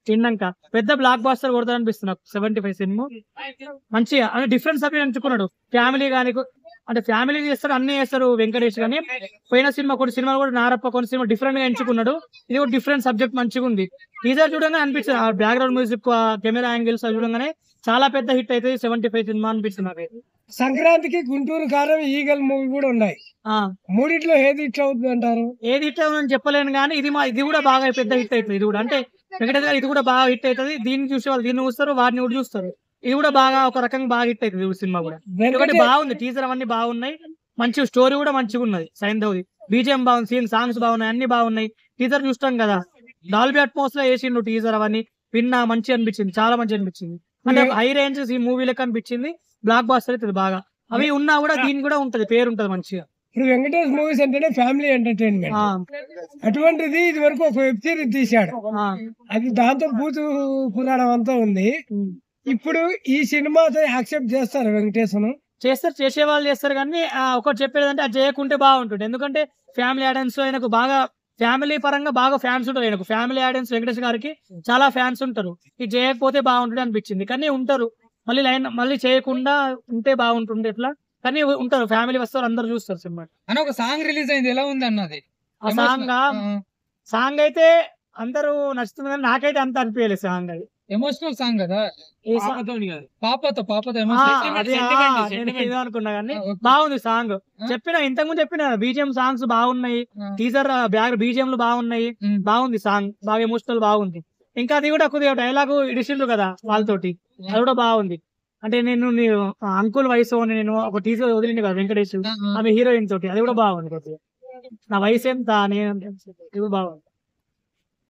తిన్నాక పెద్ద black buster కొడతా అనిపిస్తుంది సెవెంటీ ఫైవ్ సినిమా మంచిగా అంటే డిఫరెంట్ సబ్జెక్ట్ ఎంచుకున్నాడు ఫ్యామిలీ కానీ అంటే ఫ్యామిలీ చేస్తారు అన్ని చేస్తారు వెంకటేష్ కానీ పోయిన సినిమా కొన్ని సినిమాలు కూడా నారప్ప కొన్ని సినిమా డిఫరెంట్ గా ఎంచుకున్నాడు ఇది కూడా డిఫరెంట్ సబ్జెక్ట్ మంచిగా ఉంది టీజర్ చూడగానే అనిపించింది ఆ బ్యాక్గ్రౌండ్ మ్యూజిక్ కెమెరా యాంగిల్స్ చూడగానే చాలా పెద్ద హిట్ అయితే సెవెంటీ ఫైవ్ సినిమా అనిపించింది నాకు సంక్రాంతికి గుంటూరు కారం ఈగల్ మూవీ కూడా ఉన్నాయి ఆ, మూడిట్లో ఏది ఇట్లా అవుతుంది అంటారు ఏది హిట్ అవుతుందని చెప్పలేను కానీ ఇది మా ఇది కూడా బాగా పెద్ద హిట్ అవుతుంది ఇది కూడా అంటే వెంకటేష్ గారు ఇది కూడా బాగా హిట్ అవుతుంది దీన్ని చూసే వాళ్ళు దీన్ని చూస్తారు వాటిని కూడా చూస్తారు ఇది కూడా బాగా ఒక రకంగా బాగా హిట్ అవుతుంది ఈ సినిమా కూడా ఎందుకంటే వెంకటే- బాగుంది టీజర్ అవన్నీ బాగున్నాయి మంచి స్టోరీ కూడా మంచిగా ఉన్నది సైంధవ్ది బీజిఎం బాగుంది సీన్ సాంగ్స్ బాగున్నాయి అన్ని బాగున్నాయి టీజర్ చూస్తాం కదా డాల్బీ అట్మోస్ లో వేసిండు టీజర్ అవన్నీ విన్నా మంచి అనిపించింది చాలా మంచి అనిపించింది అంటే హై రేంజ్ ఈ మూవీ లెక్క అనిపించింది బ్లాక్ బాస్టర్ అవుతుంది బాగా అవి ఉన్నా కూడా దీనికి కూడా ఉంటది పేరు ఉంటది మంచిగా ఇప్పుడు వెంకటేష్ మూవీస్ అంటేనే ఫ్యామిలీ ఎంటర్టైన్మెంట్ ఆ, అటువంటిది ఇది వరకు ఒక వెబ్ సిరీస్ తీశాడు ఆ, అది దాంతో భూతు పురాణం అంతా ఉంది ఉమ్. ఇప్పుడు ఈ సినిమాతో యాక్సెప్ట్ చేస్తారు వెంకటేశ్వరం చేస్తారు చేసే వాళ్ళు చేస్తారు కానీ ఆ, ఒకటి చెప్పేది అంటే అది చేయకుంటే బాగుంటుంది ఎందుకంటే ఫ్యామిలీ ఆడియన్స్ ఆయనకు బాగా ఫ్యామిలీ పరంగా బాగా ఫ్యాన్స్ ఉంటారు ఆయనకు ఫ్యామిలీ ఆడియన్స్ వెంకటేష్ గారికి చాలా ఫ్యాన్స్ ఉంటారు ఇది చేయకపోతే బాగుంటుంది అనిపించింది కానీ ఉంటారు మళ్ళీ లైన్ మళ్ళీ చేయకుండా ఉంటే బాగుంటుంది ఎట్లా కానీ ఉంటారు ఫ్యామిలీ వస్తారు అందరు చూస్తారు సినిమా అని ఒక సాంగ్ రిలీజ్ అయింది ఎలా ఉంది అన్నది ఆ సాంగ్ సాంగ్ అయితే అందరూ నచ్చుతుంది కానీ నాకైతే అంత అనిపించలేదు సాంగ్ అది ఎమోషనల్ సాంగ్ కదా ఏ song- పాపతో పాపతో ఆ, ఎమోషనల్ అది ఆ, నేను ఇదే అనుకున్నా కానీ బాగుంది సాంగ్ చెప్పిన ఇంతకు ముందు చెప్పిన బీజిఎం సాంగ్స్ బాగున్నాయి టీజర్ బ్యాగ్ బీజిఎం బాగున్నాయి బాగుంది సాంగ్ బాగా ఎమోషనల్ బాగుంది ఇంకా అది కూడా కొద్దిగా డైలాగ్ ఇడిచిండ్రు కదా వాళ్ళతోటి అది కూడా బాగుంది అంటే నేను నీ అంకుల్ వయసు అని నేను ఒక టీజర్ వదిలింది కదా వెంకటేష్ ఆమె హీరోయిన్ తోటి అది కూడా బాగుంది కొద్దిగా నా వయసు ఎంత నేను ఇది కూడా బాగుంది